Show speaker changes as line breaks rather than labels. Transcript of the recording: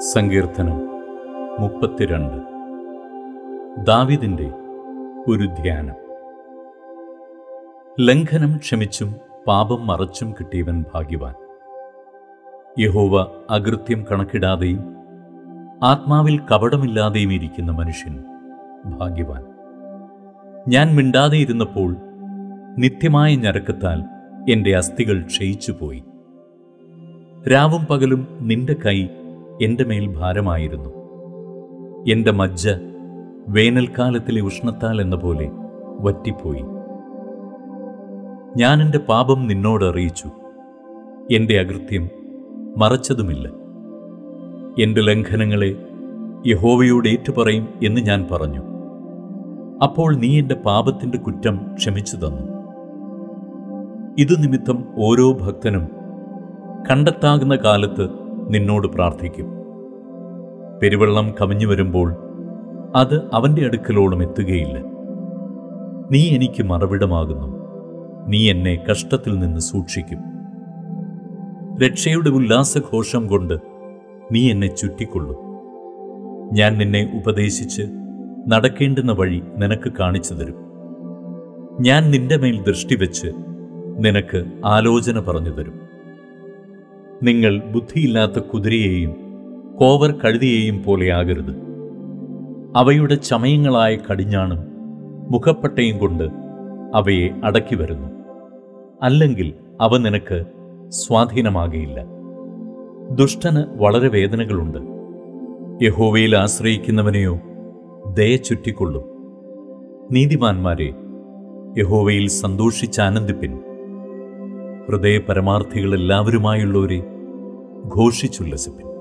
സങ്കീർത്തനം മുപ്പത്തിരണ്ട് ദാവിദിന്റെ ഒരു ധ്യാനം ലംഘനം ക്ഷമിച്ചും പാപം മറച്ചും കിട്ടിയവൻ ഭാഗ്യവാൻ യഹോവ അകൃത്യം കണക്കിടാതെയും ആത്മാവിൽ കപടമില്ലാതെയും ഇരിക്കുന്ന മനുഷ്യൻ ഭാഗ്യവാൻ ഞാൻ മിണ്ടാതെ ഇരുന്നപ്പോൾ നിത്യമായ ഞരക്കത്താൽ എൻ്റെ അസ്ഥികൾ ക്ഷയിച്ചുപോയി രാവും പകലും നിന്റെ കൈ എൻ്റെ മേൽ ഭാരമായിരുന്നു എൻ്റെ മജ്ജ വേനൽക്കാലത്തിലെ ഉഷ്ണത്താൽ എന്ന പോലെ വറ്റിപ്പോയി ഞാൻ എൻ്റെ പാപം നിന്നോട് അറിയിച്ചു എൻ്റെ അകൃത്യം മറച്ചതുമില്ല എൻ്റെ ലംഘനങ്ങളെ യഹോവയോട് ഏറ്റുപറയും എന്ന് ഞാൻ പറഞ്ഞു അപ്പോൾ നീ എൻ്റെ പാപത്തിൻ്റെ കുറ്റം ക്ഷമിച്ചു തന്നു ഇതു നിമിത്തം ഓരോ ഭക്തനും കണ്ടെത്താകുന്ന കാലത്ത് നിന്നോട് പ്രാർത്ഥിക്കും പെരുവെള്ളം കവിഞ്ഞു വരുമ്പോൾ അത് അവൻ്റെ അടുക്കലോളം എത്തുകയില്ല നീ എനിക്ക് മറവിടമാകുന്നു നീ എന്നെ കഷ്ടത്തിൽ നിന്ന് സൂക്ഷിക്കും രക്ഷയുടെ ഉല്ലാസഘോഷം കൊണ്ട് നീ എന്നെ ചുറ്റിക്കൊള്ളും ഞാൻ നിന്നെ ഉപദേശിച്ച് നടക്കേണ്ടുന്ന വഴി നിനക്ക് കാണിച്ചു തരും ഞാൻ നിന്റെ മേൽ ദൃഷ്ടി വെച്ച് നിനക്ക് ആലോചന പറഞ്ഞു തരും നിങ്ങൾ ബുദ്ധിയില്ലാത്ത കുതിരയെയും കോവർ കഴുതിയെയും പോലെയാകരുത് അവയുടെ ചമയങ്ങളായ കടിഞ്ഞാണും മുഖപ്പട്ടയും കൊണ്ട് അവയെ അടക്കി വരുന്നു അല്ലെങ്കിൽ അവ നിനക്ക് സ്വാധീനമാകയില്ല ദുഷ്ടന് വളരെ വേദനകളുണ്ട് യഹോവയിൽ ആശ്രയിക്കുന്നവനെയോ ദയ ചുറ്റിക്കൊള്ളും നീതിമാന്മാരെ യഹോവയിൽ സന്തോഷിച്ചാനന്ദിപ്പിൻ ഹൃദയ പരമാർത്ഥികൾ എല്ലാവരുമായുള്ളവരെ ഘോഷിച്ചുല്ലസിപ്പിൻ